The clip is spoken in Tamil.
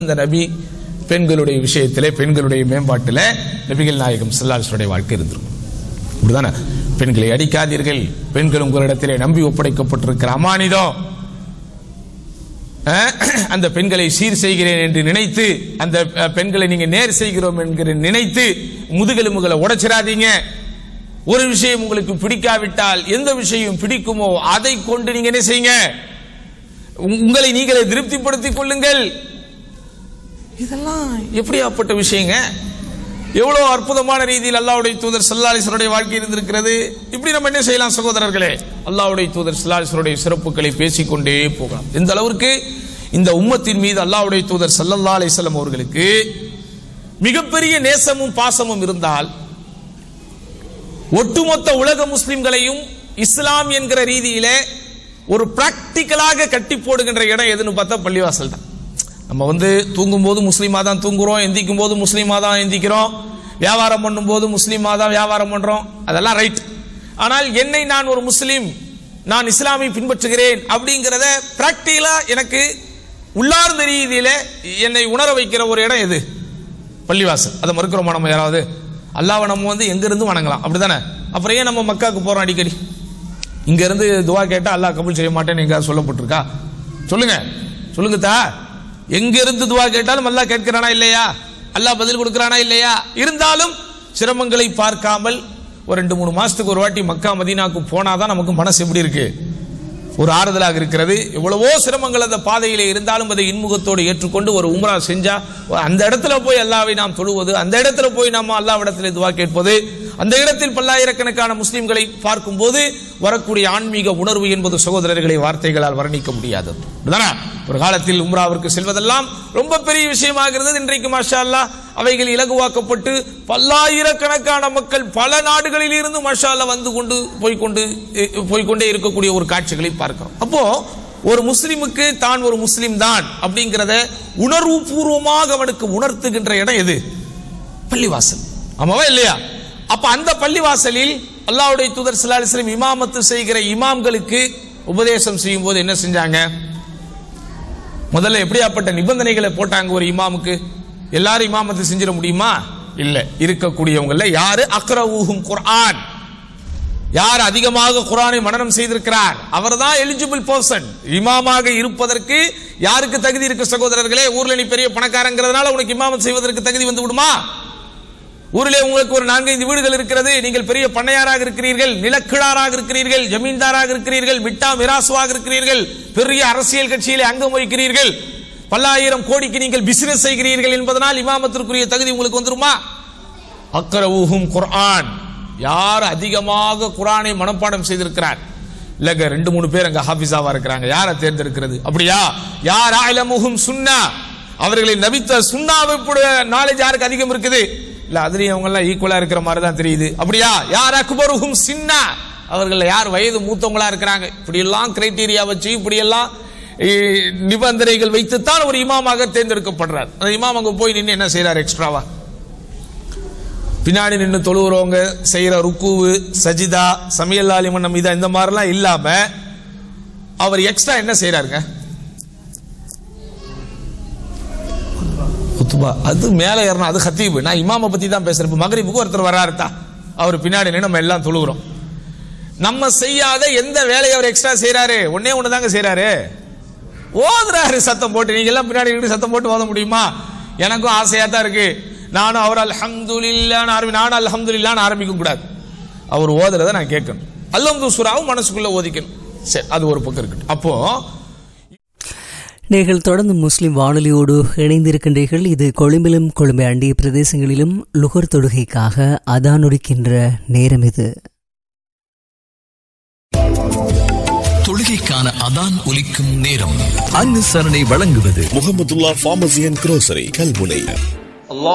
அந்த நபி பெண்களுடைய விஷயத்திலே பெண்களுடைய மேம்பாட்டில் நபிகள் நாயகம் சல்லாசுடைய வாழ்க்கை இருந்திருக்கும் அப்படிதானே பெண்களை அடிக்காதீர்கள் பெண்கள் உங்களிடத்திலே நம்பி ஒப்படைக்கப்பட்டிருக்கிற அமானிதம் அஹ், அந்த பெண்களை சீர் செய்கிறேன் என்று நினைத்து அந்த அஹ், பெண்களை நீங்க நேர் செய்கிறோம் என்கிற நினைத்து முதுகெலும்புகளை உடைச்சிடாதீங்க ஒரு விஷயம் உங்களுக்கு பிடிக்காவிட்டால் எந்த விஷயம் பிடிக்குமோ அதை கொண்டு நீங்க என்ன செய்யுங்க உங்- உங்களை நீங்களே திருப்திப்படுத்திக் கொள்ளுங்கள் இதெல்லாம் எப்படியாப்பட்ட விஷயங்க எவ்வளவு அற்புதமான ரீதியில் அல்லாஹ்வுடைய தூதர் சல்லாலிசருடைய வாழ்க்கை இருந்திருக்கிறது இப்படி நம்ம என்ன செய்யலாம் சகோதரர்களே அல்லாஹ்வுடைய தூதர் சல்லாலிசருடைய சிறப்புகளை பேசிக்கொண்டே போகலாம் இந்த அளவிற்கு இந்த உம்மத்தின் மீது அல்லாஹ்வுடைய தூதர் சல்லல்லா அலிஸ்லாம் அவர்களுக்கு மிகப்பெரிய நேசமும் பாசமும் இருந்தால் ஒட்டுமொத்த உலக முஸ்லிம்களையும் இஸ்லாம் என்கிற ரீதியிலே ஒரு பிராக்டிக்கலாக கட்டி போடுகின்ற இடம் எதுன்னு பார்த்தா பள்ளிவாசல் தான் நம்ம வந்து தூங்கும் போது முஸ்லீமா தான் தூங்குறோம் எந்திக்கும் போது முஸ்லீமா தான் எந்திக்கிறோம் வியாபாரம் பண்ணும்போது முஸ்லீமா தான் வியாபாரம் பண்றோம் அதெல்லாம் ரைட் ஆனால் என்னை நான் ஒரு முஸ்லீம் நான் இஸ்லாமை பின்பற்றுகிறேன் அப்படிங்கிறத பிராக்டிகலா எனக்கு உள்ளார்ந்த ரீதியில என்னை உணர வைக்கிற ஒரு இடம் எது பள்ளிவாசல் அதை மறுக்கிறோமா நம்ம யாராவது அல்லாவை நம்ம வந்து எங்க இருந்து வணங்கலாம் அப்படிதானே அப்புறம் ஏன் நம்ம மக்காவுக்கு போறோம் அடிக்கடி இங்க இருந்து துவா கேட்டா அல்லாஹ் கபூல் செய்ய மாட்டேன்னு எங்க சொல்லப்பட்டிருக்கா சொல்லுங்க சொல்லுங்க தா எங்க இருந்து துவா கேட்டாலும் அல்லாஹ் கேட்கிறானா இல்லையா அல்லாஹ் பதில் கொடுக்கறானா இல்லையா இருந்தாலும் சிரமங்களை பார்க்காமல் ஒரு ரெண்டு மூணு மாசத்துக்கு ஒரு வாட்டி மக்கா மதீனாக்கு போனாதான் நமக்கு மனசு எப்படி இருக்கு ஒரு ஆறுதலாக இருக்கிறது எவ்வளவோ சிரமங்கள் அந்த பாதையிலே இருந்தாலும் அதை இன்முகத்தோடு ஏற்றுக்கொண்டு ஒரு உம்ரா செஞ்சா அந்த இடத்துல போய் அல்லாவை நாம் தொழுவது அந்த இடத்துல போய் நாம் அல்லாவிடத்தில் துவா கேட்பது அந்த இடத்தில் பல்லாயிரக்கணக்கான முஸ்லிம்களை பார்க்கும்போது வரக்கூடிய ஆன்மீக உணர்வு என்பது சகோதரர்களை வார்த்தைகளால் வர்ணிக்க முடியாதது அப்படிதானே? ஒரு காலத்தில் உம்ராவிற்கு செல்வதெல்லாம் ரொம்ப பெரிய விஷயமாக இருந்தது இன்றைக்கு மாஷா அல்லாஹ் அவைகள் இலகுவாக்கப்பட்டு பல்லாயிரக்கணக்கான மக்கள் பல நாடுகளில் இருந்து மாஷா அல்லாஹ் வந்து கொண்டு போய்கொண்டு போய்கொண்டே இருக்கக்கூடிய ஒரு காட்சிகளை பார்க்கிறோம் அப்போ ஒரு முஸ்லிமுக்கு தான் ஒரு முஸ்லிம் தான் அப்படிங்கிறத உணர்வு பூர்வமாக அவனுக்கு உணர்த்துகின்ற இடம் எது பள்ளிவாசல் ஆமாவா இல்லையா அப்ப அந்த பள்ளிவாசலில் அல்லாஹ்வுடைய தூதர் ஸல்லல்லாஹு அலைஹி வஸல்லம் இமாமத்து செய்கிற இமாம்களுக்கு உபதேசம் செய்யும் போது என்ன செஞ்சாங்க முதல்ல எப்படியாப்பட்ட நிபந்தனைகளை போட்டாங்க ஒரு இமாமுக்கு எல்லாரும் இமாமத்து செஞ்சிட முடியுமா இல்ல இருக்கக்கூடியவங்கள யாரு அக்ரவுஹும் குர்ஆன் யார் அதிகமாக குர்ஆனை மனனம் செய்திருக்கிறார் அவர்தான் எலிஜிபிள் பர்சன் இமாமாக இருப்பதற்கு யாருக்கு தகுதி இருக்கு சகோதரர்களே ஊர்ல நீ பெரிய பணக்காரங்கிறதுனால உனக்கு இமாமத் செய்வதற்கு தகுதி வந்து விடுமா ஊரிலே உங்களுக்கு ஒரு நான்கைந்து வீடுகள் இருக்கிறது நீங்கள் பெரிய பண்ணையாராக இருக்கிறீர்கள் நிலக்கிழாராக இருக்கிறீர்கள் ஜமீன்தாராக இருக்கிறீர்கள் மிட்டா மிராசுவாக இருக்கிறீர்கள் பெரிய அரசியல் கட்சியிலே அங்கம் வகிக்கிறீர்கள் பல்லாயிரம் கோடிக்கு நீங்கள் பிசினஸ் செய்கிறீர்கள் என்பதனால் இமாமத்திற்குரிய தகுதி உங்களுக்கு வந்துருமா அக்கரவுஹும் குர்ஆன் யார் அதிகமாக குர்ஆனை மனப்பாடம் செய்திருக்கிறார் இல்லங்க ரெண்டு மூணு பேர் அங்க ஹாஃபிஸாவா இருக்கிறாங்க யாரை தேர்ந்தெடுக்கிறது அப்படியா யார் ஆலமுகும் சுன்னா அவர்களின் நபித்த சுண்ணாவை நாலேஜ் யாருக்கு அதிகம் இருக்குது இல்ல அதுலயும் அவங்க எல்லாம் ஈக்குவலா இருக்கிற மாதிரி தான் தெரியுது அப்படியா யார் அக்பருஹும் சின்னா அவர்கள் யார் வயது மூத்தவங்களா இருக்கிறாங்க இப்படி எல்லாம் கிரைட்டீரியா வச்சு இப்படி எல்லாம் இ- நிபந்தனைகள் வைத்துத்தான் ஒரு இமாமாக தேர்ந்தெடுக்கப்படுறார் அந்த இமாம் அங்க போய் நின்று என்ன செய்யறாரு எக்ஸ்ட்ராவா பின்னாடி நின்று தொழுகிறவங்க செய்யற ருக்குவு சஜிதா சமையல் ஆலிமன் மீதா இந்த மாதிரிலாம் இல்லாம அவர் எக்ஸ்ட்ரா என்ன செய்யறாருங்க குத்துபா அது மேல ஏறணும் அது ஹத்தீபு நான் இமாமை பத்தி தான் பேசுறேன் இப்ப மகரிப்புக்கு ஒருத்தர் வராருத்தா அவர் பின்னாடி நின்று நம்ம எல்லாம் தொழுகிறோம் நம்ம செய்யாத எந்த வேலையை அவர் எக்ஸ்ட்ரா செய்யறாரு ஒன்னே ஒண்ணு தாங்க செய்யறாரு ஓதுறாரு சத்தம் போட்டு நீங்க எல்லாம் பின்னாடி நின்று சத்தம் போட்டு ஓத முடியுமா எனக்கும் ஆசையா தான் இருக்கு நானும் அவர் அல்ஹம்துலில்லான்னு ஆரம்பி நானும் அல்ஹம்துலில்லான்னு ஆரம்பிக்க கூடாது அவர் ஓதுறத நான் கேட்கணும் அல்ஹம்து சூராவும் மனசுக்குள்ள ஓதிக்கணும் சரி அது ஒரு பக்கம் இருக்கட்டும் அப்போ நீங்கள் தொடர்ந்து முஸ்லிம் வானொலியோடு இணைந்திருக்கின்றீர்கள் இது கொழும்பிலும் கொழும்பை அண்டிய பிரதேசங்களிலும் லுகர் தொடுகைக்காக அதானுரிக்கின்ற நேரம் இது தொழுகைக்கான அதான் ஒலிக்கும் நேரம் அன்னசரணை வழங்குவது Mohamedullah pharmacy and grocery Kalmunai